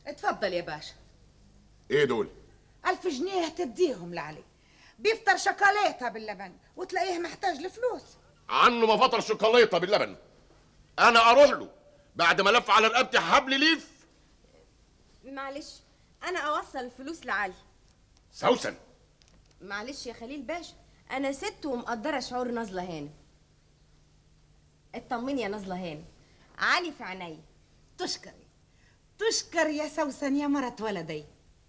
اتفضل يا باشا ايه دول ألف جنيه تديهم لعلي بيفطر شوكولاتة باللبن وتلاقيه محتاج لفلوس عنه ما فطر شوكولاته باللبن انا اروح له بعد ما لف على رقبتي حبل ليف معلش انا اوصل الفلوس لعلي سوسن معلش يا خليل باشا انا ست ومقدره شعور نازله هانم اطمني يا نازله هانم علي في عينيا تشكري تشكر يا سوسن يا مرة ولدي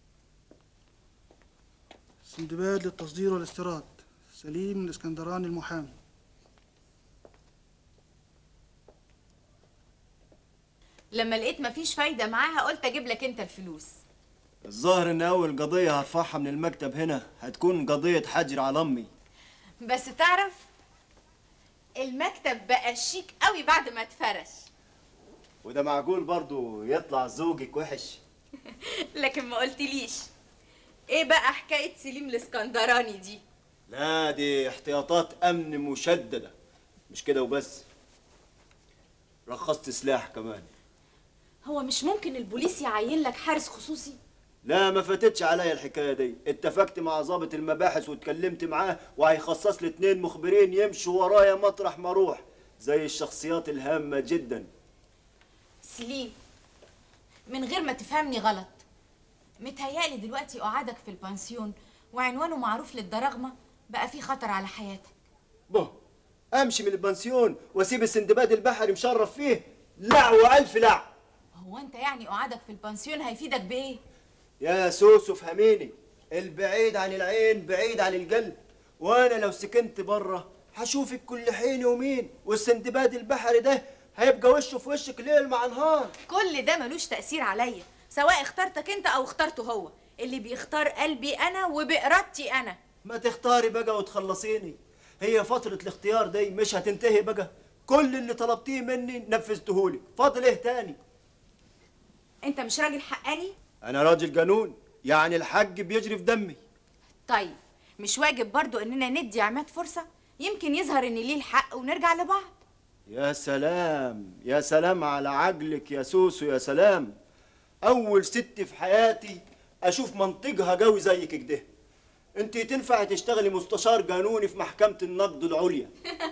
سندباد للتصدير والاستيراد سليم الاسكندراني المحامي لما لقيت مفيش فايدة معاها قلت اجيب لك انت الفلوس الظاهر ان اول قضية هرفعها من المكتب هنا هتكون قضية حجر على امي بس تعرف المكتب بقى شيك قوي بعد ما اتفرش وده معقول برضو يطلع زوجك وحش لكن ما قلتليش ايه بقى حكاية سليم الاسكندراني دي لا دي احتياطات امن مشددة مش كده وبس رخصت سلاح كمان هو مش ممكن البوليس يعين لك حارس خصوصي لا ما فاتتش عليا الحكايه دي اتفقت مع ضابط المباحث واتكلمت معاه وهيخصص لي اتنين مخبرين يمشوا ورايا مطرح ما اروح زي الشخصيات الهامه جدا سليم من غير ما تفهمني غلط متهيألي دلوقتي قعدك في البانسيون وعنوانه معروف للدراغمة بقى في خطر على حياتك به امشي من البنسيون واسيب السندباد البحري مشرف فيه لا والف لا هو انت يعني قعدك في البانسيون هيفيدك بايه يا سوسو فهميني البعيد عن العين بعيد عن القلب وانا لو سكنت بره هشوفك كل حين ومين والسندباد البحري ده هيبقى وشه في وشك ليل مع نهار كل ده ملوش تأثير عليا سواء اخترتك انت او اخترته هو اللي بيختار قلبي انا وبإرادتي انا ما تختاري بقى وتخلصيني هي فترة الاختيار دي مش هتنتهي بقى كل اللي طلبتيه مني نفذتهولك فاضل ايه تاني انت مش راجل حقاني انا راجل جنون يعني الحج بيجري في دمي طيب مش واجب برضو اننا ندي عماد فرصة يمكن يظهر ان ليه الحق ونرجع لبعض يا سلام يا سلام على عقلك يا سوسو يا سلام اول ست في حياتي اشوف منطقها قوي زيك كده انت تنفع تشتغلي مستشار قانوني في محكمة النقد العليا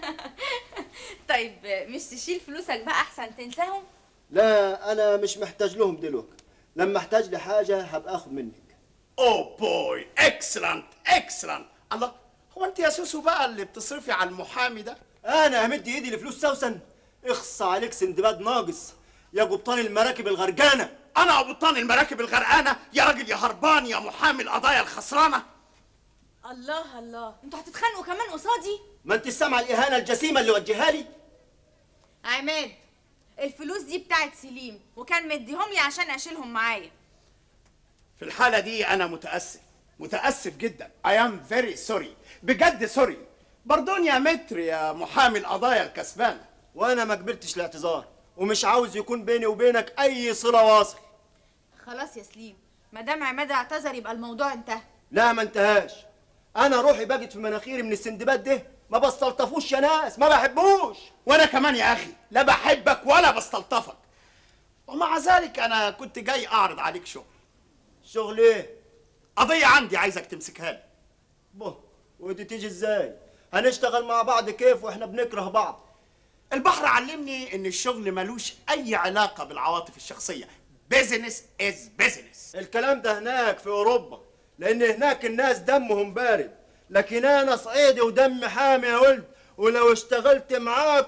طيب مش تشيل فلوسك بقى احسن تنساهم لا انا مش محتاج لهم دلوقتي لما احتاج لحاجة هبقى اخد منك اوه بوي اكسلنت اكسلنت الله هو انت يا سوسو بقى اللي بتصرفي على المحامي ده انا همد ايدي لفلوس سوسن اخص عليك سندباد ناقص يا قبطان المراكب الغرقانة انا قبطان المراكب الغرقانه يا راجل يا هربان يا محامي القضايا الخسرانه الله الله انتوا هتتخانقوا كمان قصادي ما انت سامعه الاهانة الجسيمة اللي وجهها لي عماد الفلوس دي بتاعت سليم وكان مديهم لي عشان اشيلهم معايا في الحاله دي انا متاسف متاسف جدا I am very sorry بجد سوري بردون يا متر يا محامي القضايا الكسبانه وانا ما قبلتش الاعتذار ومش عاوز يكون بيني وبينك اي صلة واصل خلاص يا سليم ما دام عماد اعتذر يبقى الموضوع انتهى لا ما انتهاش انا روحي بقت في مناخيري من السندباد ده ما بستلطفوش يا ناس ما بحبوش وانا كمان يا اخي لا بحبك ولا بستلطفك ومع ذلك انا كنت جاي اعرض عليك شغل شغل ايه قضيه عندي عايزك تمسكها لي بو ودي تيجي ازاي هنشتغل مع بعض كيف واحنا بنكره بعض البحر علمني ان الشغل ملوش اي علاقه بالعواطف الشخصيه بيزنس از بيزنس الكلام ده هناك في اوروبا لان هناك الناس دمهم بارد لكن انا صعيدي ودمي حامي يا ولد ولو اشتغلت معاك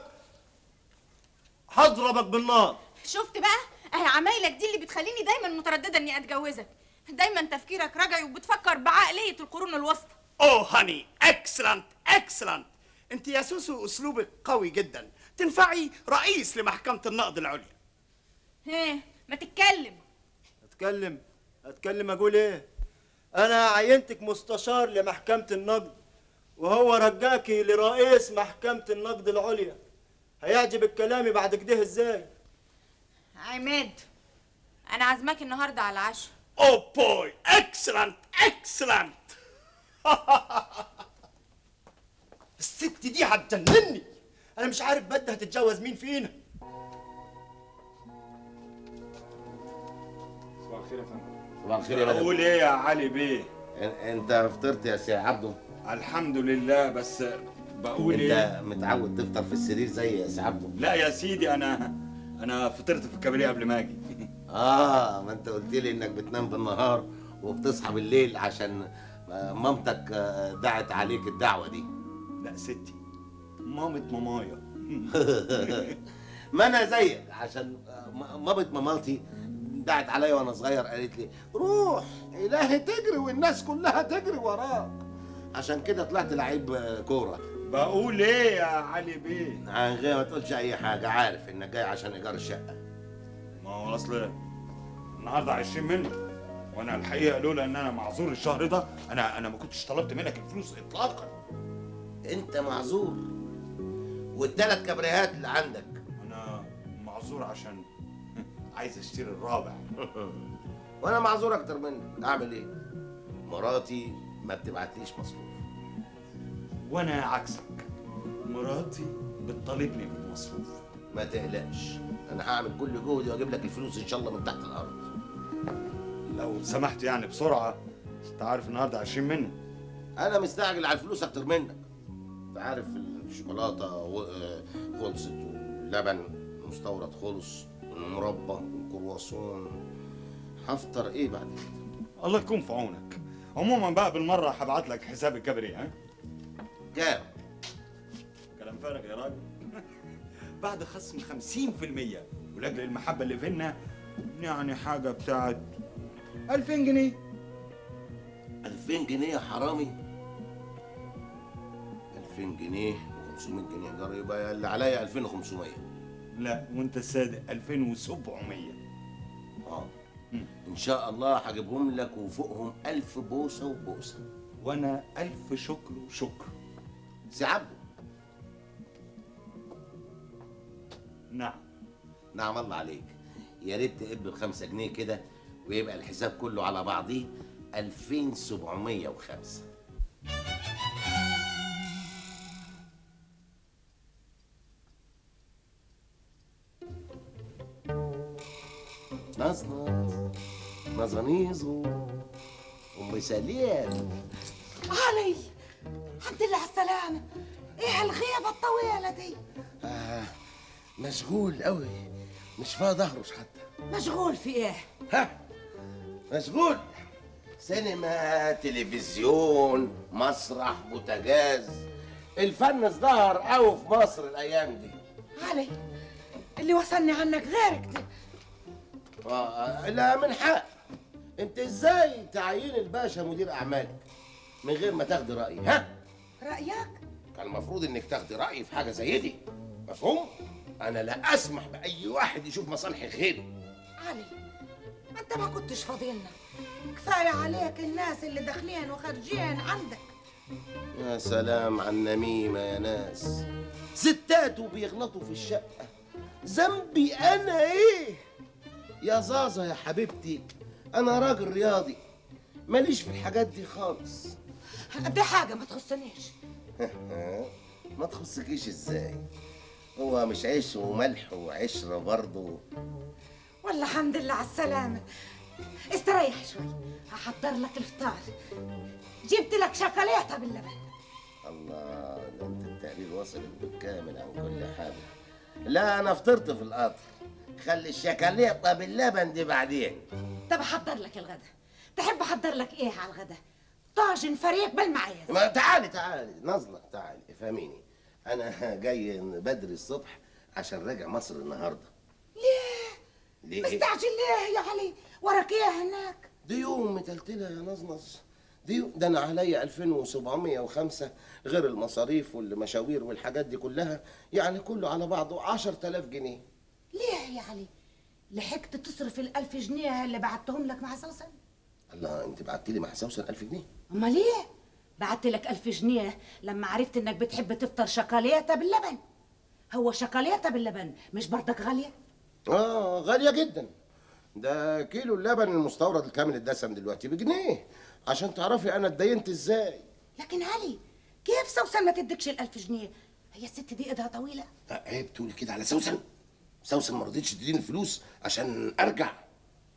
هضربك بالنار شفت بقى اهي عمايلك دي اللي بتخليني دايما متردده اني اتجوزك دايما تفكيرك رجعي وبتفكر بعقليه القرون الوسطى اوه هاني اكسلنت اكسلنت انت يا سوسو اسلوبك قوي جدا تنفعي رئيس لمحكمه النقد العليا ها ما تتكلم اتكلم اتكلم اقول ايه انا عينتك مستشار لمحكمة النقد وهو رجاكي لرئيس محكمة النقد العليا هيعجبك كلامي بعد كده ازاي عماد انا عازماك النهارده على العشاء اوه بوي اكسلنت اكسلنت الست دي هتجنني انا مش عارف بدها تتجوز مين فينا صباح الخير يا فندم صباح الخير يا مدام اقول ايه يا علي بيه إن- انت فطرت يا سي عبده الحمد لله بس بقول انت ايه متعود تفطر في السرير زي يا سي عبده لا يا سيدي انا انا فطرت في الكباريه قبل ما اجي اه ما انت قلت لي انك بتنام بالنهار وبتصحى بالليل عشان آه، مامتك آه، دعت عليك الدعوه دي لا ستي مامة مامايا ما انا زيك عشان آه، م- مامة مامتي دعت عليا وانا صغير قالت لي روح الهي تجري والناس كلها تجري وراك عشان كده طلعت لعيب آه، كوره بقول ايه يا علي بيه عن غير ما تقولش اي حاجه عارف انك جاي عشان ايجار الشقه ما هو اصل النهارده 20 منه وانا الحقيقه لولا ان انا معذور الشهر ده انا انا ما كنتش طلبت منك الفلوس اطلاقا انت معذور والثلاث كبريهات اللي عندك انا معذور عشان عايز اشتري الرابع وانا معذور اكتر منك اعمل ايه مراتي ما بتبعتليش مصروف وانا عكسك مراتي بتطالبني بالمصروف ما تقلقش انا هعمل كل جهدي واجيب لك الفلوس ان شاء الله من تحت الارض لو سمحت يعني بسرعه انت عارف النهارده 20 منه انا مستعجل على الفلوس اكتر منك انت عارف الشوكولاته و- آه، خلصت واللبن مستورد خلص والمربى والكرواسون هفطر ايه بعد كده الله يكون في عونك عموما بقى بالمره هبعت لك حساب الكبري ها كام كلام فارغ يا راجل بعد خصم 50% ولاجل المحبه اللي بينا يعني حاجه بتاعت 2000 جنيه 2000 جنيه يا حرامي 2000 جنيه و500 جنيه جار يبقى اللي عليا 2500 لا وانت الصادق 2700 اه ان شاء الله هجيبهم لك وفوقهم ألف بوسه وبوسه وانا الف شكر وشكر سي عبده نعم نعم الله عليك يا ريت تقب بخمسة جنيه كده ويبقى الحساب كله على بعضيه 2705 نصنص نظنيزو ام سليم علي الحمد لله على السلامة ايه الغيبة الطويلة دي آه مشغول قوي مش فاضي اهرش حتى مشغول في ايه ها مشغول سينما تلفزيون مسرح بوتاجاز الفن ازدهر قوي في مصر الايام دي علي اللي وصلني عنك غيرك ده آه لا من حق انت ازاي تعين الباشا مدير اعمالك من غير ما تاخدي رايي ها رأيك كان المفروض انك تاخدي رايي في حاجه زي دي مفهوم انا لا اسمح باي واحد يشوف مصالحي غيري علي ما انت ما كنتش فاضيلنا كفاية عليك الناس اللي داخلين وخارجين عندك يا سلام على النميمة يا ناس ستات وبيغلطوا في الشقة ذنبي أنا إيه؟ يا زازا يا حبيبتي أنا راجل رياضي ماليش في الحاجات دي خالص دي حاجة ما تخصنيش ما تخصكيش إزاي؟ هو مش عيش وملح وعشرة برضه والله الحمد لله على السلامة استريح شوي هحضر لك الفطار جبت لك شوكولاتة باللبن الله ده انت التقرير وصل بالكامل عن كل حاجة لا أنا فطرت في القطر خلي الشكليطة باللبن دي بعدين طب احضر لك الغدا تحب احضر لك ايه على الغدا طاجن فريك بالمعيز ما تعالي تعالي نظلة تعالي افهميني انا جاي بدري الصبح عشان راجع مصر النهارده ليه ليه مستعجل ليه يا علي وراك ايه هناك دي يوم متلتلة يا نظنظ دي يوم ده انا عليا 2705 غير المصاريف والمشاوير والحاجات دي كلها يعني كله على بعضه 10000 جنيه ليه يا علي لحقت تصرف الألف جنيه اللي بعتهم لك مع سوسن الله انت بعتي لي مع سوسن 1000 جنيه امال ليه بعت لك ألف جنيه لما عرفت انك بتحب تفطر شوكولاتة باللبن هو شوكولاتة باللبن مش برضك غالية اه غالية جدا ده كيلو اللبن المستورد الكامل الدسم دلوقتي بجنيه عشان تعرفي انا اتدينت ازاي لكن علي كيف سوسن ما تدكش الألف جنيه هي الست دي ايدها طويلة عيب تقولي كده على سوسن سوسن ما رضيتش تديني الفلوس عشان ارجع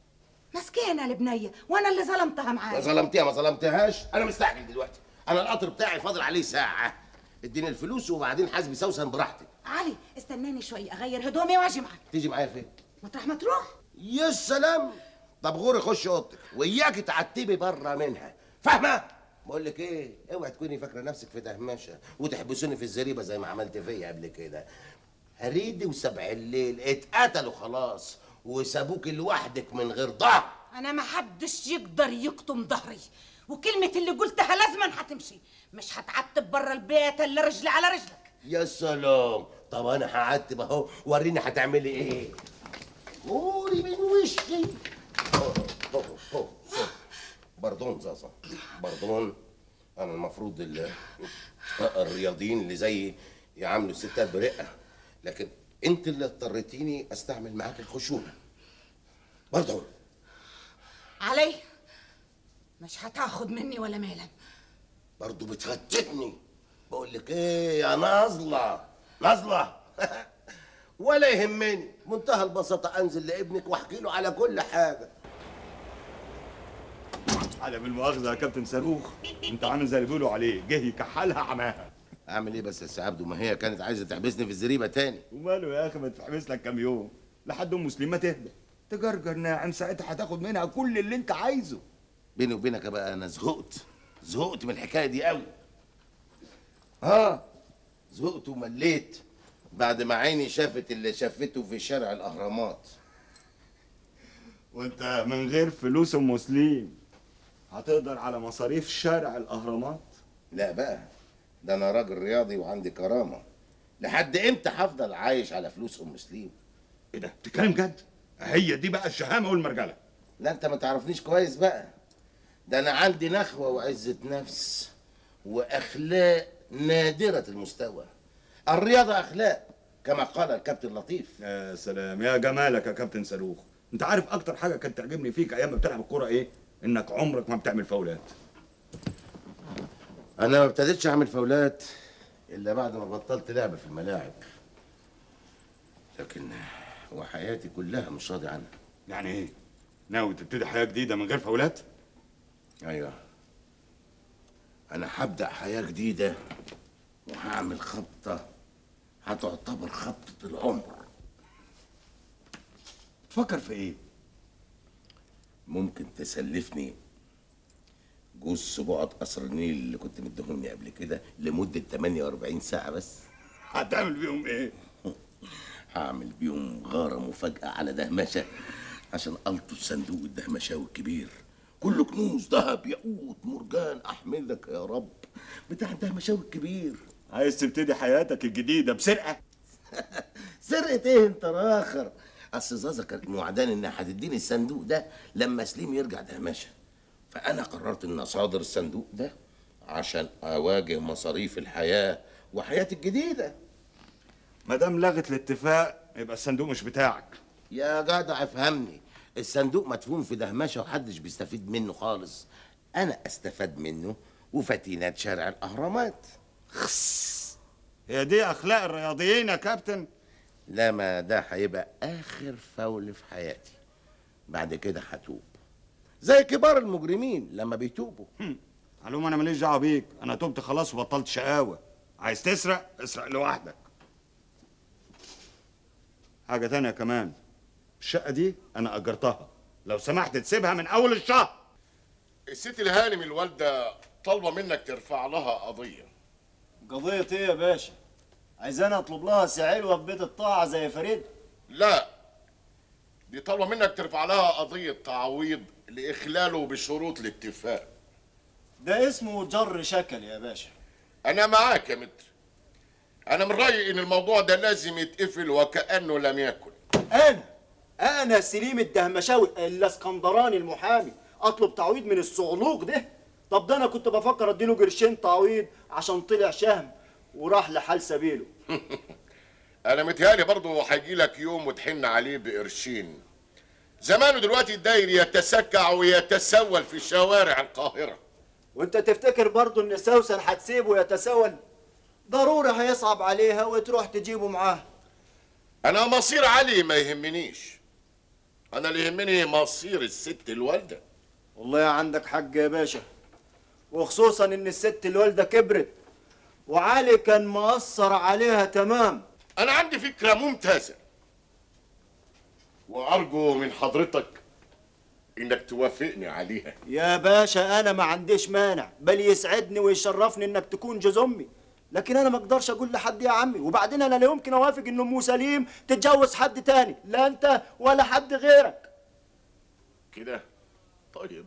مسكينه البنيه وانا اللي ظلمتها ما معايا ظلمتيها ما ظلمتهاش انا مستعجل دلوقتي انا القطر بتاعي فاضل عليه ساعه اديني الفلوس وبعدين حاسبي سوسن براحتك علي استناني شوي اغير هدومي واجي معاك تيجي معايا فين مطرح ما تروح يا سلام طب غوري خش اوضتك وياكي تعتبي بره منها فاهمه بقول لك ايه اوعي تكوني فاكره نفسك في دهمشه وتحبسوني في الزريبه زي ما عملت فيا قبل كده هريدي وسبع الليل اتقتلوا خلاص وسابوك لوحدك من غير ضهر انا ما حدش يقدر يكتم ظهري وكلمة اللي قلتها لازما هتمشي مش هتعتب بره البيت الا رجلي على رجلك يا سلام طب انا هعتب اهو وريني هتعملي ايه قولي من وشي أوه، أوه، أوه، أوه. باردون زازا باردون انا المفروض ال- الرياضيين اللي زيي يعاملوا الستات برقه لكن انت اللي اضطريتيني استعمل معاك الخشونه باردون علي مش هتاخد مني ولا ميلا برضه بتفتتني بقول لك ايه يا نازله نازله ولا يهمني منتهى البساطه انزل لابنك واحكي له على كل حاجه عدم المؤاخذه يا كابتن صاروخ انت عامل زي اللي بيقولوا عليه جه يكحلها عماها اعمل ايه بس يا سي عبده ما هي كانت عايزه تحبسني في الزريبه تاني وماله يا اخي ما تحبس لك كام يوم لحد ام مسلمه تهدى تجرجر ناعم ساعتها هتاخد منها كل اللي انت عايزه بيني وبينك بقى انا زهقت زهقت من الحكايه دي قوي ها زهقت ومليت بعد ما عيني شافت اللي شافته في شارع الاهرامات وانت من غير فلوس ام مسلم هتقدر على مصاريف شارع الاهرامات لا بقى ده انا راجل رياضي وعندي كرامه لحد امتى هفضل عايش على فلوس ام سليم ايه ده بتتكلم جد هي دي بقى الشهامه والمرجله لا انت ما تعرفنيش كويس بقى ده انا عندي نخوه وعزه نفس واخلاق نادره المستوى الرياضه اخلاق كما قال الكابتن لطيف يا سلام يا جمالك يا كابتن صاروخ انت عارف اكتر حاجه كانت تعجبني فيك ايام ما بتلعب الكوره ايه انك عمرك ما بتعمل فاولات انا ما ابتديتش اعمل فاولات الا بعد ما بطلت لعب في الملاعب لكن وحياتي كلها مش راضي عنها يعني ايه ناوي تبتدي حياه جديده من غير فاولات ايوه انا هبدا حياه جديده وهعمل خطه هتعتبر خطه العمر تفكر في ايه ممكن تسلفني جوز سبوعة قصر النيل اللي كنت مديهوني قبل كده لمدة 48 ساعة بس هتعمل بيهم ايه هعمل بيهم غارة مفاجأة على دهمشة عشان ألطوا الصندوق الدهمشاوي الكبير كله كنوز ذهب ياقوت مرجان أحمدك يا رب بتاع الدهمشاوي الكبير عايز تبتدي حياتك الجديده بسرقه سرقة ايه انت راخر اصل زازا كانت موعداني انها هتديني الصندوق ده لما سليم يرجع دهمشة فانا قررت ان اصادر الصندوق ده عشان اواجه مصاريف الحياة وحياتي الجديدة ما دام لغت الاتفاق يبقى الصندوق مش بتاعك يا جدع افهمني الصندوق مدفون في دهمشة وحدش بيستفيد منه خالص انا استفاد منه وفتينات شارع الاهرامات هي دي اخلاق الرياضيين يا كابتن لا ما ده هيبقى اخر فول في حياتي بعد كده هتوب زي كبار المجرمين لما بيتوبوا علوم انا ماليش دعوه بيك انا تبت خلاص وبطلت شقاوه عايز تسرق اسرق لوحدك حاجه تانية كمان الشقه دي انا اجرتها لو سمحت تسيبها من اول الشهر الست الهانم الوالده طالبه منك ترفع لها قضيه قضية ايه يا باشا؟ عايزاني اطلب لها سعيلوة في بيت الطاعة زي فريد؟ لا دي طالبه منك ترفع لها قضيه تعويض لاخلاله بشروط الاتفاق ده اسمه جر شكل يا باشا انا معاك يا متر انا من رايي ان الموضوع ده لازم يتقفل وكانه لم يكن انا انا سليم الدهمشاوي الاسكندراني المحامي اطلب تعويض من الصعلوق ده طب ده انا كنت بفكر اديله قرشين تعويض عشان طلع شهم وراح لحال سبيله انا متهيألي برضه هيجي لك يوم وتحن عليه بقرشين زمانه دلوقتي الداير يتسكع ويتسول في شوارع القاهره وانت تفتكر برضه ان سوسن هتسيبه يتسول ضروري هيصعب عليها وتروح تجيبه معاه انا مصير علي ما يهمنيش انا اللي يهمني مصير الست الوالده والله عندك حق يا باشا وخصوصا ان الست الوالده كبرت وعلي كان مأثر عليها تمام انا عندي فكره ممتازه وارجو من حضرتك انك توافقني عليها يا باشا انا ما عنديش مانع بل يسعدني ويشرفني انك تكون جوز امي لكن انا ما اقدرش اقول لحد يا عمي وبعدين انا لا يمكن اوافق ان ام سليم تتجوز حد تاني لا انت ولا حد غيرك كده طيب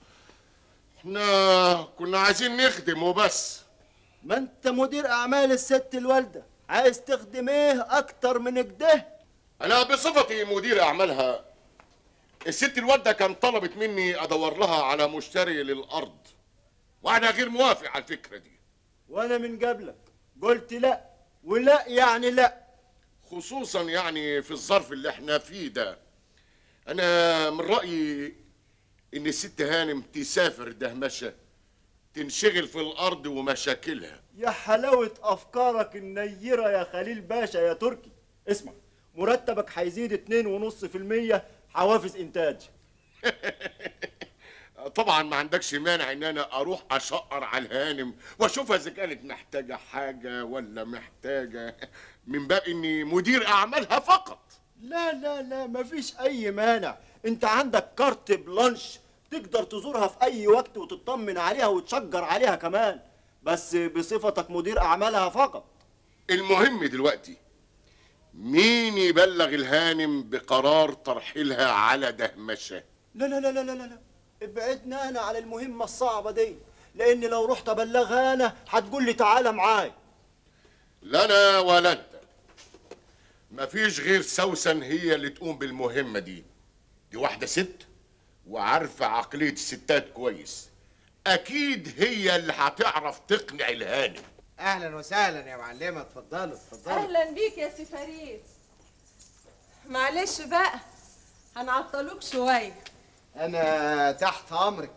احنا كنا عايزين نخدم وبس ما انت مدير اعمال الست الوالده عايز تخدم ايه اكتر من كده انا بصفتي مدير اعمالها الست الوالده كان طلبت مني ادور لها على مشتري للارض وانا غير موافق على الفكره دي وانا من قبلك قلت لا ولا يعني لا خصوصا يعني في الظرف اللي احنا فيه ده انا من رايي ان الست هانم تسافر دهمشه تنشغل في الارض ومشاكلها يا حلاوة أفكارك النيرة يا خليل باشا يا تركي اسمع مرتبك هيزيد اتنين ونص في المية حوافز إنتاج طبعا ما عندكش مانع ان انا اروح اشقر على الهانم واشوفها اذا كانت محتاجه حاجه ولا محتاجه من باب اني مدير اعمالها فقط لا لا لا مفيش أي مانع أنت عندك كارت بلانش تقدر تزورها في أي وقت وتطمن عليها وتشجر عليها كمان بس بصفتك مدير أعمالها فقط المهم دلوقتي مين يبلغ الهانم بقرار ترحيلها على دهمشه لا لا لا لا لا لا ابعدنا أنا على المهمة الصعبة دي لأن لو رحت أبلغها أنا هتقول لي تعالى معاي لا انا ولا انت مفيش غير سوسن هي اللي تقوم بالمهمه دي دي واحده ست وعارفه عقليه الستات كويس اكيد هي اللي هتعرف تقنع الهانم اهلا وسهلا يا معلمه اتفضلوا اتفضلوا اهلا بيك يا سي فريد معلش بقى هنعطلوك شويه انا تحت امرك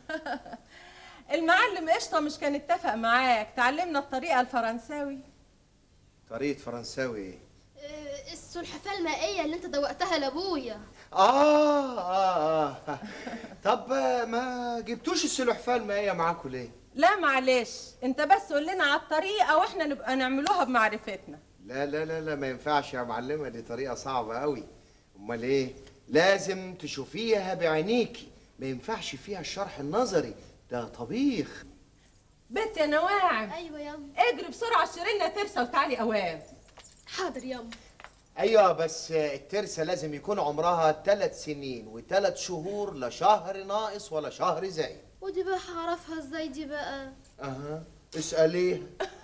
المعلم قشطه مش كان اتفق معاك تعلمنا الطريقه الفرنساوي طريقه فرنساوي ايه آه، السلحفاه المائيه اللي انت دوقتها لابويا آه, آه, آه طب آه، ما جبتوش السلحفاه المائية معاكم ليه؟ لا معلش انت بس قول لنا على الطريقه واحنا نبقى نعملوها بمعرفتنا لا لا لا لا ما ينفعش يا معلمة دي طريقة صعبة قوي أمال إيه؟ لازم تشوفيها بعينيكي ما ينفعش فيها الشرح النظري ده طبيخ بنت يا نواعم ايوه ياما اجري بسرعه اشتري لنا ترسه وتعالي اوام حاضر ياما أيوة بس آه، الترسة لازم يكون عمرها ثلاث سنين وثلاث شهور لا شهر ناقص ولا شهر زايد ودي بقى هعرفها ازاي دي بقى أها اسأليها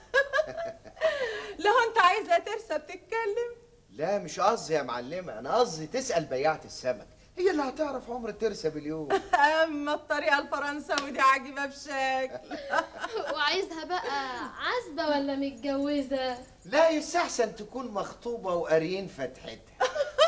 لو انت عايزه ترسه بتتكلم لا مش قصدي يا معلمة أنا قصدي تسأل بياعة السمك هي اللي هتعرف عمر الترسة باليوم اما الطريقه الفرنساوي دي عجيبه بشكل وعايزها بقى عازبه ولا متجوزه لا يستحسن تكون مخطوبة وقاريين فتحتها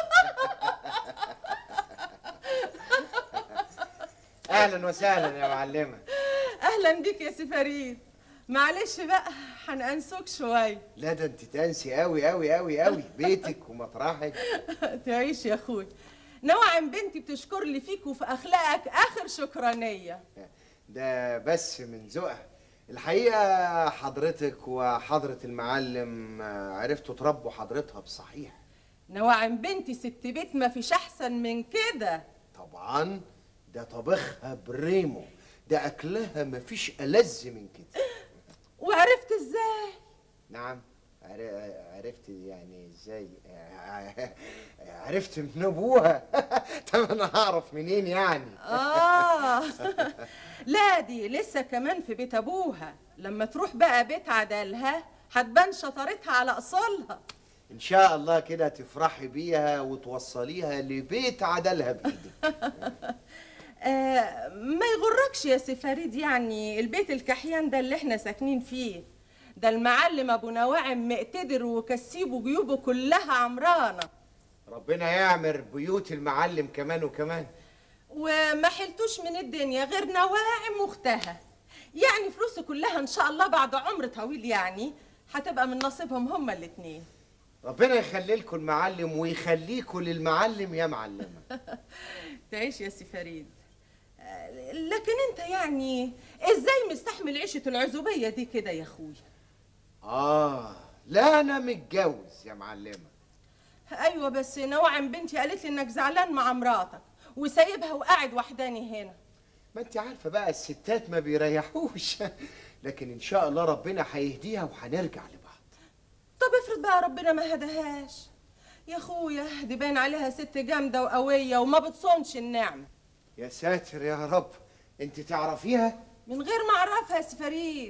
أهلا وسهلا يا معلمة اهلا بيك يا سي فريد معلش بقى هنأنسوك شويه لا ده انت تنسي قوي قوي قوي قوي بيتك ومطرحك تعيش يا اخوي نوعم بنتي بتشكر لي فيك وفي اخلاقك اخر شكرانيه ده بس من ذوقها الحقيقة حضرتك وحضرة المعلم آه، عرفتوا تربوا حضرتها بصحيح نوعم بنتي ست بيت ما فيش احسن من كده طبعا ده طبخها بريمو ده أكلها مفيش ألذ من كده وعرفت ازاي نعم عر- عرفت يعني ازاي ع- عرفت من ابوها طب انا هعرف منين يعني اه لا دي لسه كمان في بيت ابوها لما تروح بقى بيت عدلها هتبان شطارتها على اصولها ان شاء الله كده تفرحي بيها وتوصليها لبيت عدلها بايدك آه ما يغركش يا سي فريد يعني البيت الكحيان ده اللي احنا ساكنين فيه ده المعلم ابو نواعم مقتدر وكسيب وجيوبه كلها عمرانه ربنا يعمر بيوت المعلم كمان وكمان وما حلتوش من الدنيا غير نواعم واختها يعني فلوسه كلها ان شاء الله بعد عمر طويل يعني هتبقى من نصيبهم هما الاتنين ربنا يخلي لكم المعلم ويخليكم للمعلم يا معلمه تعيش يا سي فريد آه، لكن انت يعني ازاي مستحمل عيشة العزوبية دي كده يا اخويا اه لا انا متجوز يا معلمه ايوه بس نوعم بنتي قالت لي انك زعلان مع مراتك وسايبها وقاعد وحداني هنا ما انت عارفه بقى الستات ما بيريحوش لكن ان شاء الله ربنا هيهديها وهنرجع لبعض طب افرض بقى ربنا ما هداهاش يا اخويا دي باين عليها ست جامده وقويه وما بتصونش النعمه يا ساتر يا رب انت تعرفيها من غير ما اعرفها يا سي فريد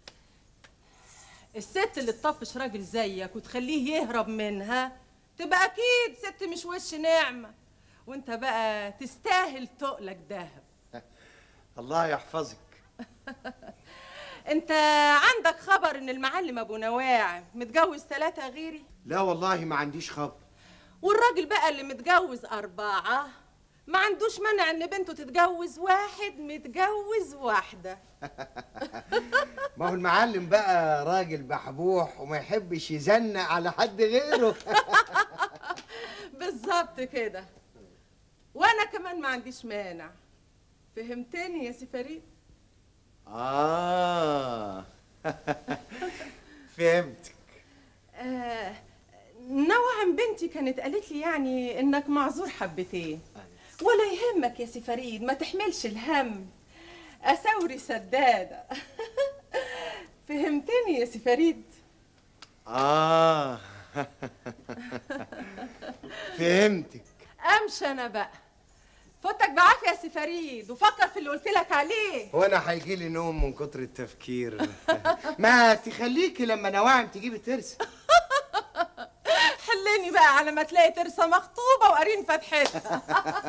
الست اللي تطفش راجل زيك وتخليه يهرب منها تبقى اكيد ست مش وش نعمه وانت بقى تستاهل تقلك دهب الله يحفظك انت عندك خبر ان المعلم ابو نواعم متجوز ثلاثة غيري لا والله ما عنديش خبر والراجل بقى اللي متجوز أربعة ما عندوش مانع ان بنته تتجوز واحد متجوز واحدة ما هو المعلم بقى راجل بحبوح وما يحبش يزنق على حد غيره بالظبط كده وانا كمان ما عنديش مانع فهمتني يا سي فريد اه فهمتك آه نوعا بنتي كانت قالت لي يعني انك معذور حبتين ولا يهمك يا سي فريد ما تحملش الهم اساوري سداده فهمتني يا سي فريد اه فهمتك امشي انا بقى فوتك بعافيه يا سي فريد وفكر في اللي قلت لك عليه هو انا هيجي لي نوم من كتر التفكير ما تخليكي لما نواعم تجيبي ترسه حلني بقى على ما تلاقي ترسه مخطوبه وقارين فتحتها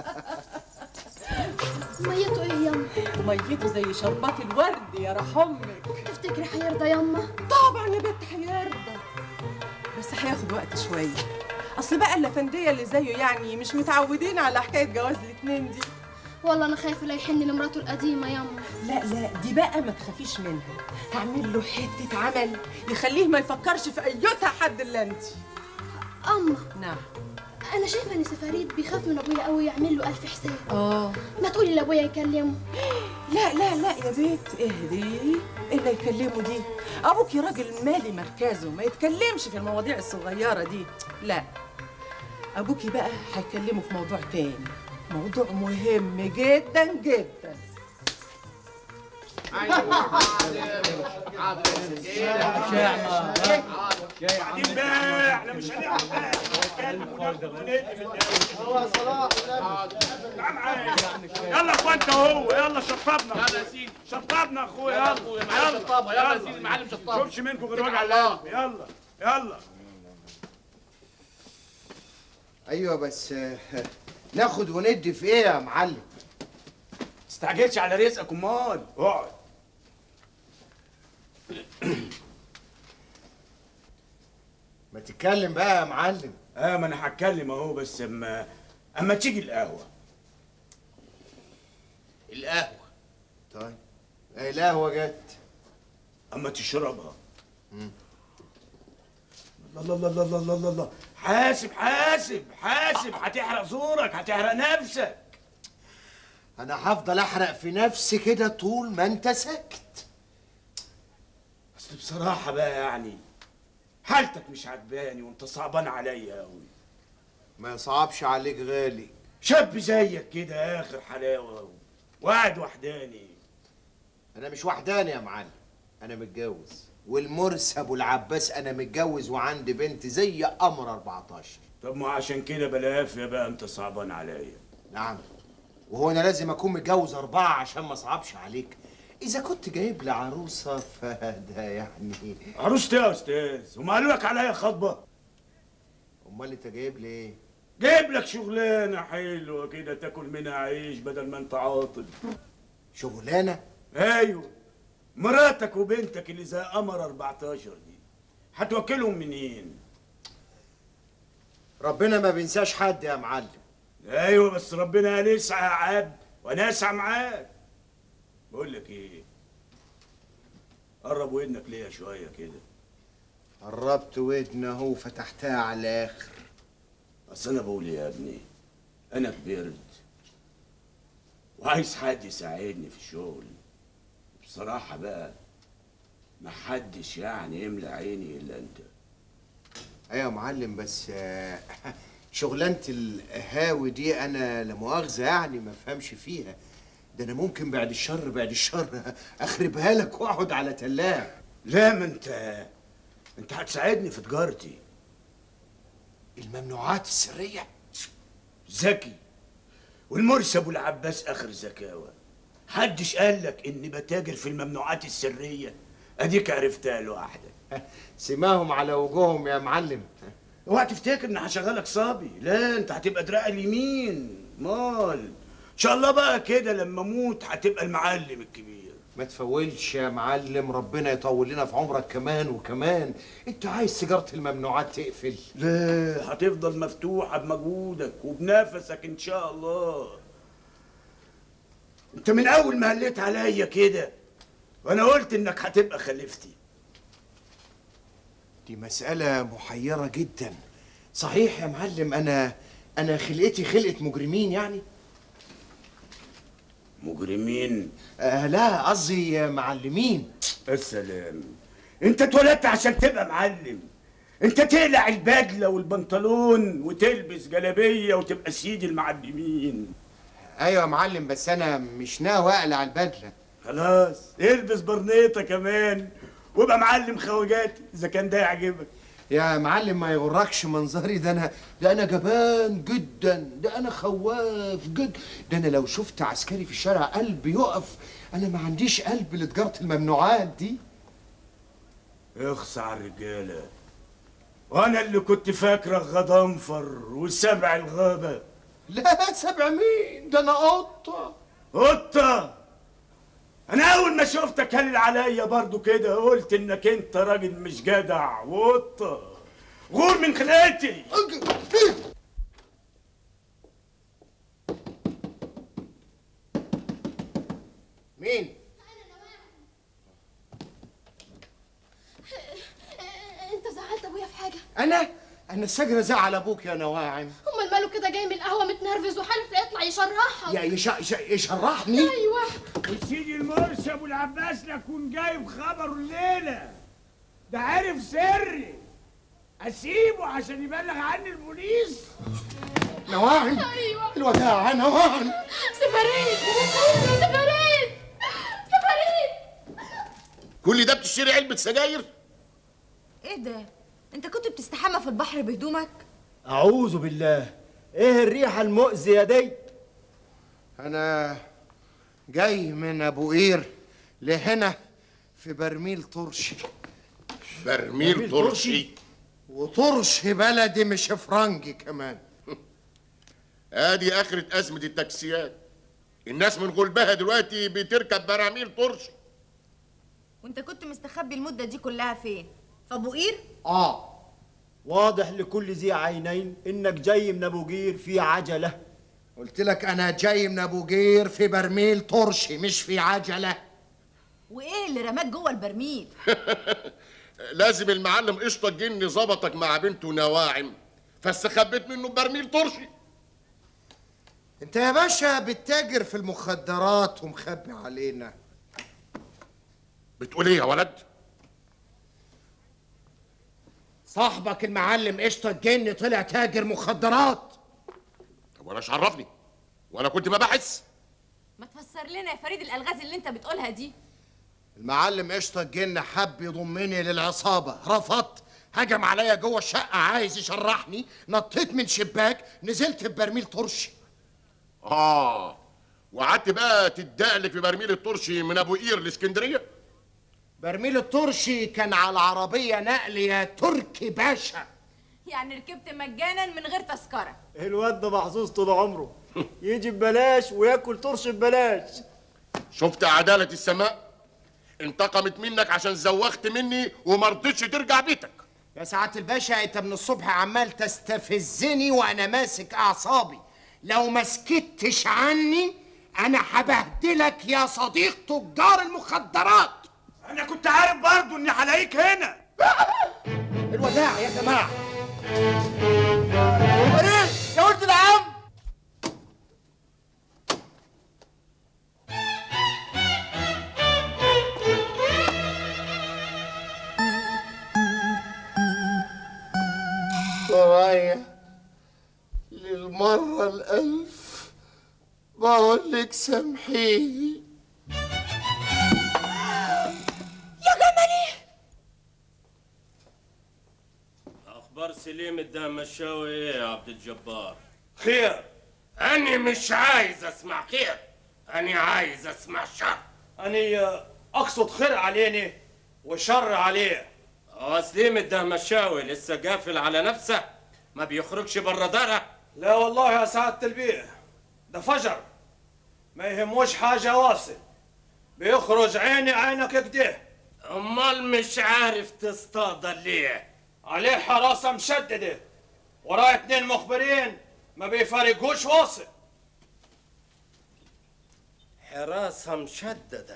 ميته ايه يما ميته زي شربات الورد يا رح امك تفتكري هيرضى يما طبعا يا بنت هيرضى بس هياخد وقت شويه اصل بقى الافنديه اللي زيه يعني مش متعودين على حكايه جواز الاتنين دي والله انا خايفه لا يحن لمراته القديمه يما لا لا دي بقى ما تخافيش منها هعمل له حته عمل يخليه ما يفكرش في ايتها حد الا انت اما نعم انا شايفه ان سفريد بيخاف من ابويا قوي يعمل له الف حساب اه ما تقولي لابويا يكلمه لا لا لا يا بيت اهدي الا يكلمه دي ابوك يا راجل مالي مركزه ما يتكلمش في المواضيع الصغيره دي لا ابوكي بقى هيكلمه في موضوع تاني موضوع مهم جدا جدا بعدين بقى احنا مش هنعمل بقى نتكلم وناخد وندي في تعال معايا يلا اخوان انت هو يلا شطبنا يلا يا سيدي شطبنا اخويا يلا معلم شطابة، يلا يا سيدي المعلم شطابة. شوفش منكم غير وجع القلب يلا يلا ايوه بس آه، ناخد وندي في ايه يا معلم تستعجلش على رزقك امال اقعد ما تتكلم بقى يا معلم اه ما انا هتكلم اهو بس اما اما تيجي القهوه القهوه طيب ايه القهوه جت اما تشربها الله الله الله الله الله الله الله حاسب حاسب حاسب هتحرق زورك هتحرق نفسك انا هفضل احرق في نفسي كده طول ما انت ساكت اصل بصراحه بقى يعني حالتك مش عجباني وانت صعبان عليا قوي ما يصعبش عليك غالي شاب زيك كده اخر حلاوه وقاعد وحداني انا مش وحداني يا معلم انا متجوز والمرسي ابو العباس انا متجوز وعندي بنت زي قمر 14 طب ما عشان كده بلافيا بقى انت صعبان عليا نعم وهو انا لازم اكون متجوز اربعه عشان ما اصعبش عليك اذا كنت جايب لي عروسه فده يعني عروستي يا استاذ وما قالوا لك عليا خطبه امال انت جايب لي ايه جايب لك شغلانه حلوه كده تاكل منها عيش بدل ما انت عاطل شغلانه ايوه مراتك وبنتك اللي زي قمر 14 دي هتوكلهم منين ربنا ما بينساش حد يا معلم ايوه بس ربنا قال اسعى يا عبد وانا اسعى معاك بقول لك ايه قرب ودنك ليا شويه كده قربت ودن اهو فتحتها على الاخر اصل انا بقول يا ابني انا كبرت وعايز حد يساعدني في الشغل بصراحة بقى محدش يعني يملى عيني الا انت ايوه يا معلم بس آه، شغلانه القهاوي دي انا لا مؤاخذه يعني ما فهمش فيها ده انا ممكن بعد الشر بعد الشر اخربها لك واقعد على تلاع لا ما انت انت هتساعدني في تجارتي الممنوعات السريه ذكي والمرسي ابو العباس اخر ذكاوه حدش قال لك اني بتاجر في الممنوعات السريه اديك عرفتها لوحدك سماهم على وجوههم يا معلم اوعى تفتكر ان هشغلك صبي لا انت هتبقى دراع اليمين مال ان شاء الله بقى كده لما اموت هتبقى المعلم الكبير ما تفولش يا معلم ربنا يطول لنا في عمرك كمان وكمان انت عايز سيجاره الممنوعات تقفل لا هتفضل مفتوحه بمجهودك وبنفسك ان شاء الله انت من اول ما هليت عليا كده وانا قلت انك هتبقى خليفتي دي مسألة محيرة جدا صحيح يا معلم أنا أنا خلقتي خلقة مجرمين يعني مجرمين آه لا قصدي معلمين السلام انت اتولدت عشان تبقى معلم انت تقلع البدله والبنطلون وتلبس جلابيه وتبقى سيد المعلمين أيوة يا معلم بس أنا مش ناوي أقلع البدلة خلاص البس برنيطه كمان وابقى معلم خواجاتي اذا كان ده يعجبك يا معلم ما يغركش منظري ده أنا ده أنا جبان جدا ده أنا خواف جد ده أنا لو شفت عسكري في الشارع قلبي يقف أنا ما عنديش قلب لتجارة الممنوعات دي اخص على الرجاله وانا اللي كنت فاكرك غضنفر وسبع الغابه لا سبع مين ده أنا قطة قطه انا اول ما شفتك هلل عليا برضو كده قلت انك انت راجل مش جدع وقطه غور من خلقتي مين انت زعلت ابويا في حاجه أنا أنا السجن زعل أبوك يا نواعم امال ماله كده جاي من القهوه متنرفز وحالف لا يطلع يشرحها يا يش... يش... يشرحني ايوه وسيدي المرسي ابو العباس لكون جايب خبره الليله ده عارف سري اسيبه عشان يبلغ عني البوليس نواعم ايوه الوداع نواعم سفرين سفرين سفرين كل ده بتشتري علبة سجاير ايه ده انت كنت بتستحمى في البحر بهدومك أعوذ بالله إيه الريحة المؤذية دي أنا جاي من أبو قير لهنا في برميل طرشي برميل طرشي وطرش بلدي مش فرنجي كمان ادي اخرة ازمة التاكسيات الناس من غلبها دلوقتي بتركب براميل طرشي وانت كنت مستخبي المده دي كلها فين في ابو قير آه واضح لكل ذي عينين إنك جاي من أبو قير في عجلة قلت لك أنا جاي من أبو قير في برميل طرشي مش في عجلة وايه اللي رماك جوه البرميل لازم المعلم قشطة الجن ظبطك مع بنته نواعم فاستخبيت منه برميل طرشي أنت يا باشا بتتاجر في المخدرات ومخبي علينا بتقول ايه يا ولد صاحبك المعلم قشطة الجن طلع تاجر مخدرات طب وانا ايش عرفني وانا كنت ببحث ما تفسر لنا يا فريد الالغاز اللي انت بتقولها دي المعلم قشطة الجن حب يضمني للعصابة رفضت هجم عليا جوه الشقة عايز يشرحني نطيت من شباك نزلت ببرميل طرشي اه وقعدت بقى تدقلك في برميل الطرشي من ابو قير لاسكندريه برميل الطرشي كان على العربية نقل يا تركي باشا يعني ركبت مجانا من غير تذكره الواد ده محظوظ طول عمره يجي ببلاش وياكل طرش ببلاش شفت عداله السماء انتقمت منك عشان زوخت مني وما رضيتش ترجع بيتك يا سعادة الباشا انت من الصبح عمال تستفزني وانا ماسك اعصابي لو ما سكتش عني انا هبهدلك يا صديق تجار المخدرات انا كنت عارف برضو اني هلاقيك هنا الوداع يا جماعه فريد يا ولد العم سرايا للمرة الألف بقول لك سامحيني يا جمالي اخبار سليم الدهمشاوي ايه يا عبد الجبار خير أنا مش عايز أسمع خير أنا عايز أسمع شر أنا أقصد خير عليني وشر عليه اه سليم الدهمشاوي لسه قافل على نفسه ما بيخرجش بره داره لا والله يا سعادة البيه ده فجر ما يهموش حاجة واصل بيخرج عيني عينك كده امال مش عارف تصطاد ليه عليه حراسة مشددة وراه اتنين مخبرين ما بيفارقوش واصل حراسة مشددة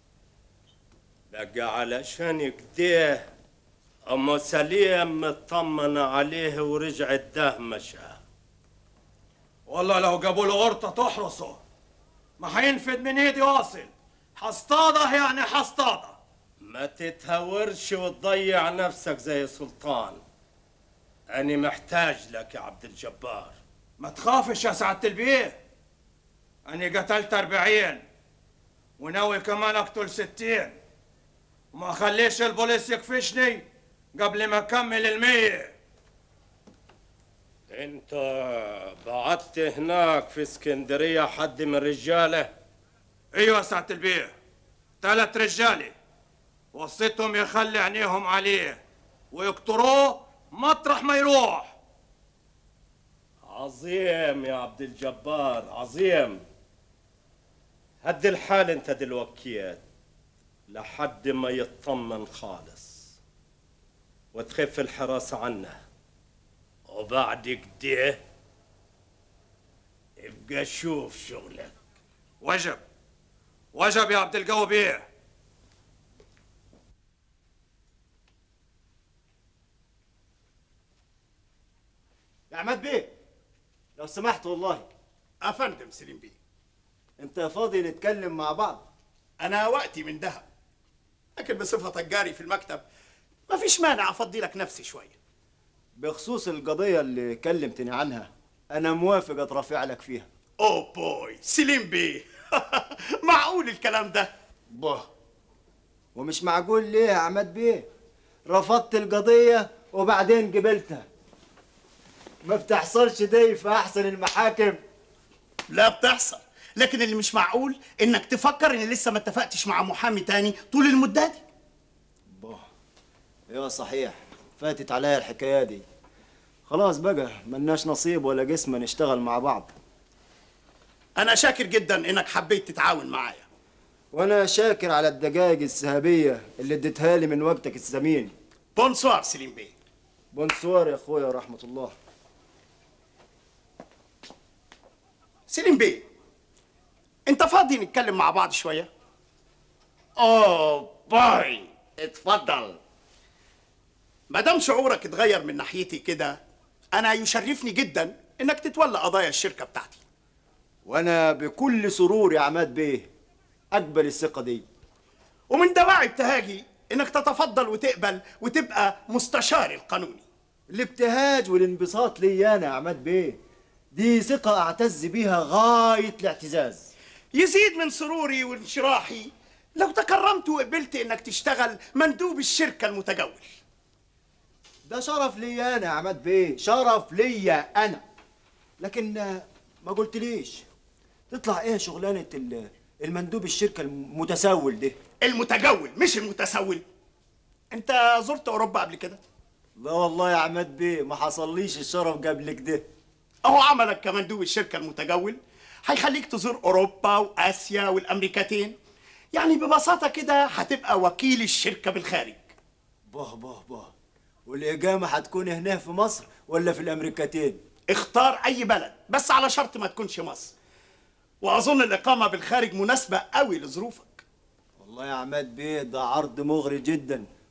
بقى علشان كده أم سليم مطمنة عليه ورجع الدهمشة والله لو جابوا له قرطة تحرسه ما هينفد من ايدي واصل حصطادة يعني حصطادة ما تتهورش وتضيع نفسك زي سلطان أنا محتاج لك يا عبد الجبار ما تخافش يا سعادة البيه أنا قتلت أربعين وناوي كمان أقتل ستين وما أخليش البوليس يكفشني قبل ما أكمل المية انت بعت هناك في اسكندرية حد من رجاله أيوة يا سعادة البيه تلات رجالي وصيتهم يخلي عينيهم عليه ويقطروه مطرح ما يروح عظيم يا عبد الجبار عظيم هد الحال انت دلوقتي لحد ما يطمن خالص وتخف الحراسة عنه وبعد كده ابقى شوف شغلك وجب وجب يا عبد القوي بيه يا عماد بيه لو سمحت والله افندم سليم بيه انت فاضي نتكلم مع بعض انا وقتي من دهب لكن بصفتك جاري في المكتب مفيش مانع افضي لك نفسي شويه بخصوص القضية اللي كلمتني عنها أنا موافق أترافع لك فيها اوه بوي سليم بيه معقول الكلام ده باه ومش معقول ليه يا عماد بيه رفضت القضية وبعدين قبلتها ما بتحصلش دي في أحسن المحاكم لا بتحصل لكن اللي مش معقول انك تفكر ان لسه ما اتفقتش مع محامي تاني طول المده دي ايوه صحيح فاتت عليا الحكاية دي خلاص بقى ملناش نصيب ولا جسم نشتغل مع بعض انا شاكر جدا انك حبيت تتعاون معايا وانا شاكر على الدقائق الذهبية اللي اديتها لي من وقتك الثمين بونسوار سليم بيه بونسوار يا اخويا ورحمة الله سليم بيه انت فاضي نتكلم مع بعض شويه اوه باي اتفضل ما دام شعورك اتغير من ناحيتي كده انا يشرفني جدا انك تتولى قضايا الشركه بتاعتي وانا بكل سرور يا عماد بيه اقبل الثقة دي ومن دواعي ابتهاجي انك تتفضل وتقبل وتبقى مستشاري القانوني الابتهاج والانبساط لي انا يا عماد بيه دي ثقة اعتز بيها غاية الاعتزاز يزيد من سروري وانشراحي لو تكرمت وقبلت انك تشتغل مندوب الشركه المتجول ده شرف ليا انا يا عماد بيه شرف ليا انا لكن آه، ما قلتليش تطلع ايه شغلانة ال- المندوب الشركة المتسول ده المتجول مش المتسول انت زرت اوروبا قبل كده لا والله يا عماد بيه ما حصليش الشرف قبل كده اهو عملك كمندوب الشركه المتجول هيخليك تزور اوروبا واسيا والامريكتين يعني ببساطه كده هتبقى وكيل الشركه بالخارج باه باه باه والإقامة هتكون هنا في مصر ولا في الأمريكتين؟ اختار اي بلد بس على شرط ما تكونش مصر واظن الاقامه بالخارج مناسبه قوي لظروفك والله يا عماد بيه ده عرض مغري جدا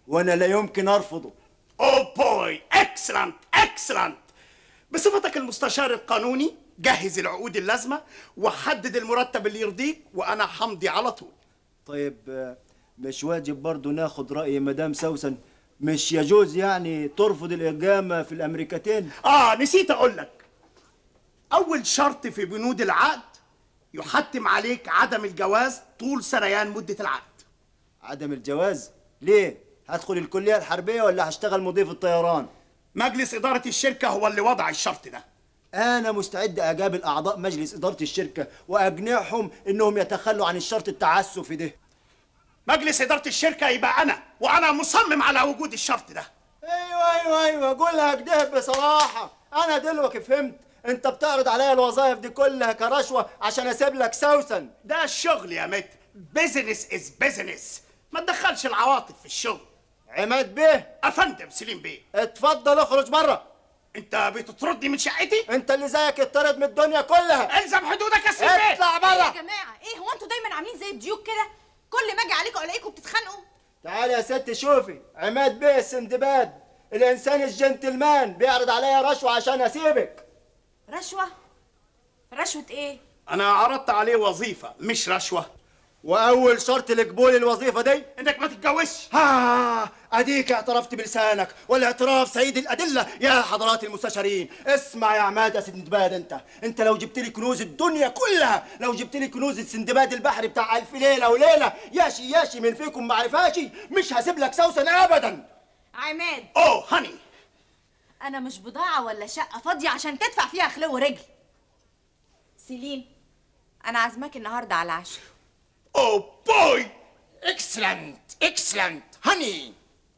وانا لا يمكن ارفضه اوه بوي اكسلنت اكسلنت بصفتك المستشار القانوني جهز العقود اللازمه وحدد المرتب اللي يرضيك وانا همضي على طول طيب آه، مش واجب برضو ناخد رأي مدام سوسن مش يجوز يعني ترفض الإقامة في الأمريكتين اه نسيت اقول لك اول شرط في بنود العقد يحتم عليك عدم الجواز طول سريان مده العقد عدم الجواز ليه هدخل الكلية الحربية ولا هشتغل مضيف الطيران مجلس إدارة الشركة هو اللي وضع الشرط ده أنا مستعد أقابل أعضاء مجلس إدارة الشركة وأقنعهم إنهم يتخلوا عن الشرط التعسفي ده مجلس إدارة الشركة يبقى أنا وأنا مصمم على وجود الشرط ده ايوه ايوه ايوه قولها كده بصراحه انا دلوقتي فهمت انت بتعرض عليا الوظائف دي كلها كرشوه عشان اسيب لك سوسن ده الشغل يا متر بيزنس از بيزنس ما تدخلش العواطف في الشغل عماد بيه افندم سليم بيه اتفضل اخرج بره انت بتطردني من شقتي انت اللي زيك اتطرد من الدنيا كلها الزم حدودك يا سليم بيه اطلع يا بره جماعه ايه هو انتوا دايما عاملين زي الديوك كده كل ما اجي عليكم الاقيكم بتتخانقوا تعالي يا ست شوفي عماد بيه السندباد الانسان الجنتلمان بيعرض عليا رشوه عشان اسيبك رشوه رشوه ايه انا عرضت عليه وظيفة مش رشوة واول شرط لقبول الوظيفه دي انك ما تتجوزش ها اديك اعترفت بلسانك والاعتراف سيد الادله يا حضرات المستشارين اسمع يا عماد يا سندباد انت انت لو جبت لي كنوز الدنيا كلها لو جبت لي كنوز السندباد البحري بتاع الف ليله وليله ياشي ياشي من فيكم ما عرفاش مش هسيب لك سوسن ابدا عماد اوه هاني انا مش بضاعه ولا شقه فاضيه عشان تدفع فيها خلو رجل سليم انا عازماك النهارده على العشاء اوه بوي اكسلنت اكسلنت هاني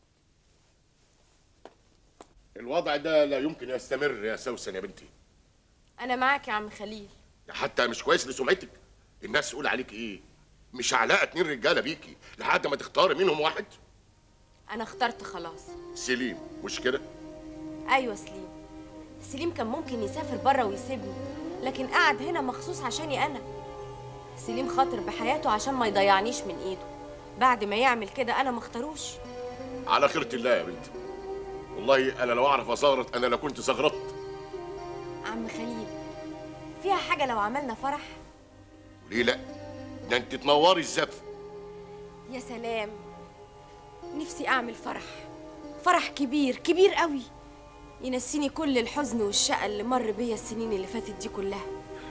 الوضع ده لا يمكن يستمر يا سوسن يا بنتي انا معاك يا عم خليل ده حتى مش كويس لسمعتك الناس تقول عليك ايه مش علاقه اتنين رجاله بيكي لحد ما تختاري منهم واحد انا اخترت خلاص سليم مش كده ايوه سليم سليم كان ممكن يسافر بره ويسيبني لكن قعد هنا مخصوص عشاني انا سليم خاطر بحياته عشان ما يضيعنيش من ايده بعد ما يعمل كده انا ما اختاروش على خيرة الله يا بنتي والله انا لو اعرف ازغرط انا لو كنت زغرطت عم خليل فيها حاجه لو عملنا فرح ليه لا ده انت تنوري الزفه يا سلام نفسي اعمل فرح فرح كبير كبير قوي ينسيني كل الحزن والشقة اللي مر بيا السنين اللي فاتت دي كلها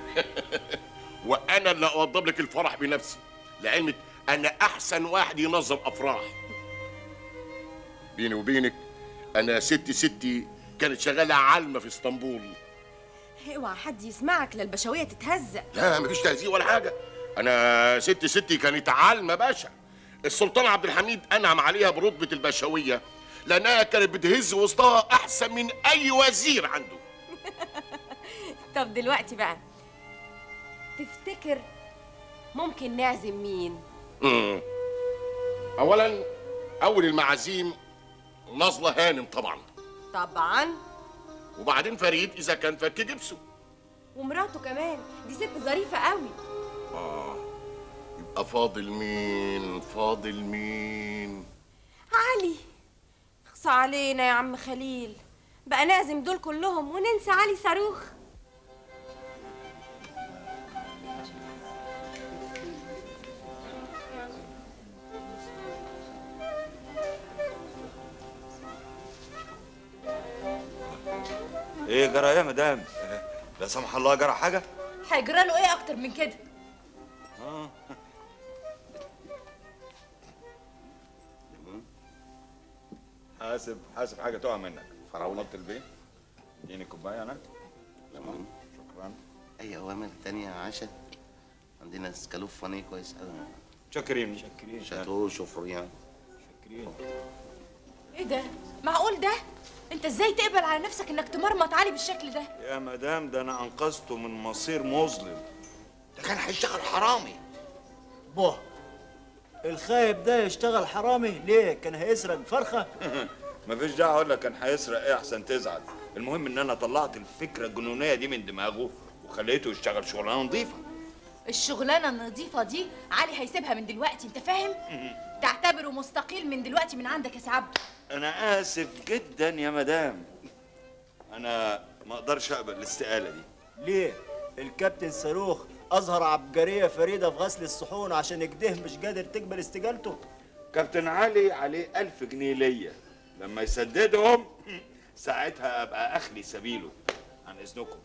وانا اللي اوضب لك الفرح بنفسي لعلمك انا احسن واحد ينظم افراح بيني وبينك انا ستي ستي كانت شغاله علمه في اسطنبول اوعى حد يسمعك لا البشوية تتهزق لا مفيش تهزيق ولا حاجه انا ستي ستي كانت عالمه باشا السلطان عبد الحميد انعم عليها برتبه البشويه لانها كانت بتهز وسطها احسن من اي وزير عنده طب دلوقتي بقى تفتكر ممكن نعزم مين مم. اولا اول المعازيم نظله هانم طبعا طبعا وبعدين فريد اذا كان فك جبسه ومراته كمان دي ست ظريفة قوي اه يبقى فاضل مين فاضل مين علي اخصى علينا يا عم خليل بقى نعزم دول كلهم وننسى علي صاروخ ايه جرى يا مدام لا سمح الله جرى حاجه هيجرى له ايه اكتر من كده اه حاسب حاسب حاجه تقع منك فراوله البيت اديني كوبايه انا تمام شكرا اي اوامر تانية يا عشا عندنا سكالوف فاني كويس قوي شاكرين شاكرين شاتو شوفريان شاكرين ايه ده معقول ده انت ازاي تقبل على نفسك انك تمرمط علي بالشكل ده يا مدام ده انا انقذته من مصير مظلم ده كان هيشتغل حرامي بوه الخايب ده يشتغل حرامي ليه كان هيسرق فرخه مفيش داعي اقول لك كان هيسرق ايه احسن تزعل المهم ان انا طلعت الفكره الجنونيه دي من دماغه وخليته يشتغل شغلانه نظيفه الشغلانه النظيفه دي علي هيسيبها من دلوقتي انت فاهم تعتبره مستقيل من دلوقتي من عندك يا سي عبده انا اسف جدا يا مدام انا ما اقدرش اقبل الاستقاله دي ليه؟ الكابتن صاروخ اظهر عبقريه فريده في غسل الصحون عشان كده مش قادر تقبل استقالته كابتن علي عليه ألف جنيه ليا لما يسددهم ساعتها ابقى اخلي سبيله عن اذنكم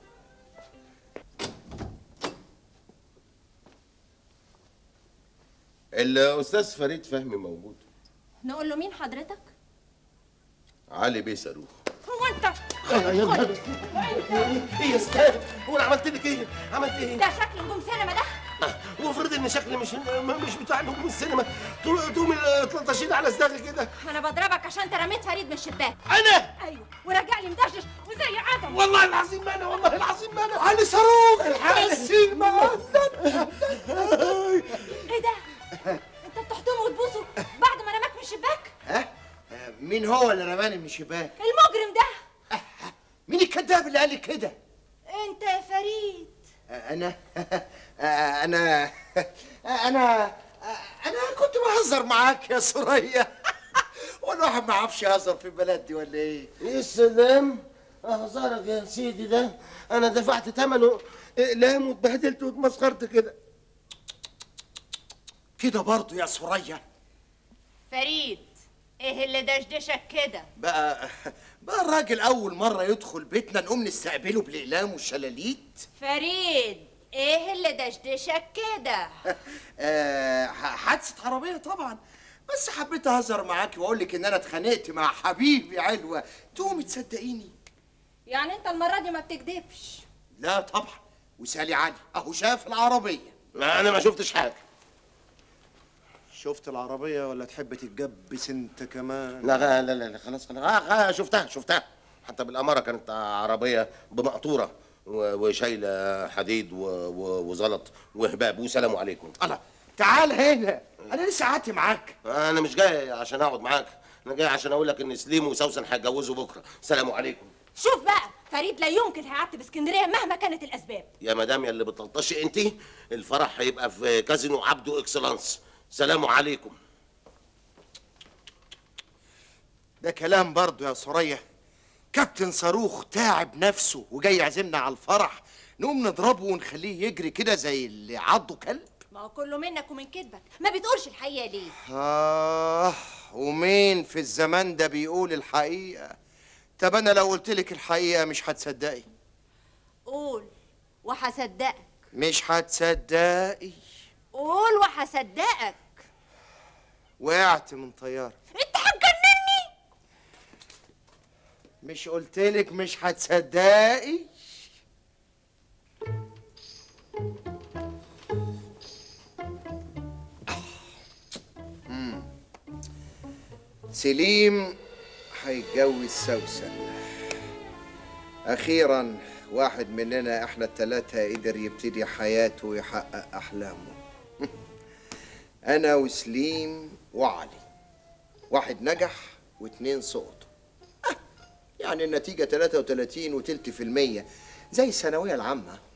الاستاذ فريد فهمي موجود نقول له مين حضرتك علي بيه صاروخ هو انت ايه يا استاذ هو انا عملت لك ايه عملت ايه ده شكل نجوم سينما ده وافرض ان شكلي مش مش بتاع نجوم السينما تقوم تلطشين على صداغي كده انا بضربك عشان انت رميت فريد من الشباك انا ايوه وراجع لي مدشش وزي عدم والله العظيم ما انا والله العظيم ما انا علي صاروخ الحقني السينما ايه ده انت بتحضنه وتبوسه بعد ما رماك من الشباك ها مين هو اللي رماني من الشباك المجرم ده مين الكذاب اللي قال لي كده انت يا فريد انا انا انا انا كنت بهزر معاك يا سوريا والواحد ما عرفش يهزر في البلد دي ولا ايه يا سلام هزارك يا سيدي ده انا دفعت ثمنه اقلام واتبهدلت واتمسخرت كده كده برضه يا سوريا فريد ايه اللي دشدشك كده بقى بقى الراجل اول مره يدخل بيتنا نقوم نستقبله بالاقلام والشلاليت فريد ايه اللي دشدشك كده آه، حادثه عربيه طبعا بس حبيت اهزر معاكي واقول لك ان انا اتخانقت مع حبيبي علوه تقومي تصدقيني يعني انت المره دي ما بتكدبش لا طبعا وسالي علي اهو شاف العربيه لا انا ما شفتش حاجه شفت العربيه ولا تحب تتجبس انت كمان لا لا لا, لا خلاص خلاص آه آه شفتها شفتها حتى بالاماره كانت عربيه بمقطوره و- وشايله حديد و- و- وزلط وهباب وسلام عليكم الله تعال هنا انا لسه قعدت معاك انا مش جاي عشان اقعد معاك انا جاي عشان اقول لك ان سليم وسوسن هيتجوزوا بكره سلام عليكم شوف بقى فريد لا يمكن هيعتب اسكندريه مهما كانت الاسباب يا مدام يا اللي بتلطشي انت الفرح هيبقى في كازينو عبده اكسلانس سلام عليكم ده كلام برضه يا سوريا كابتن صاروخ تعب نفسه وجاي يعزمنا على الفرح نقوم نضربه ونخليه يجري كده زي اللي عضه كلب ما هو كله منك ومن كذبك ما بتقولش الحقيقه ليه آه ومين في الزمان ده بيقول الحقيقة طب أنا لو قلت لك الحقيقة مش هتصدقي قول وهصدقك مش هتصدقي قول وهصدقك وقعت من طيارة انت هتجنني مش قلت لك مش هتصدقي مم. سليم هيتجوز سوسن اخيرا واحد مننا احنا التلاتة قدر يبتدي حياته ويحقق احلامه انا وسليم وعلي واحد نجح واتنين سقطوا آه، يعني النتيجة 33 وتلت في المية زي الثانوية العامة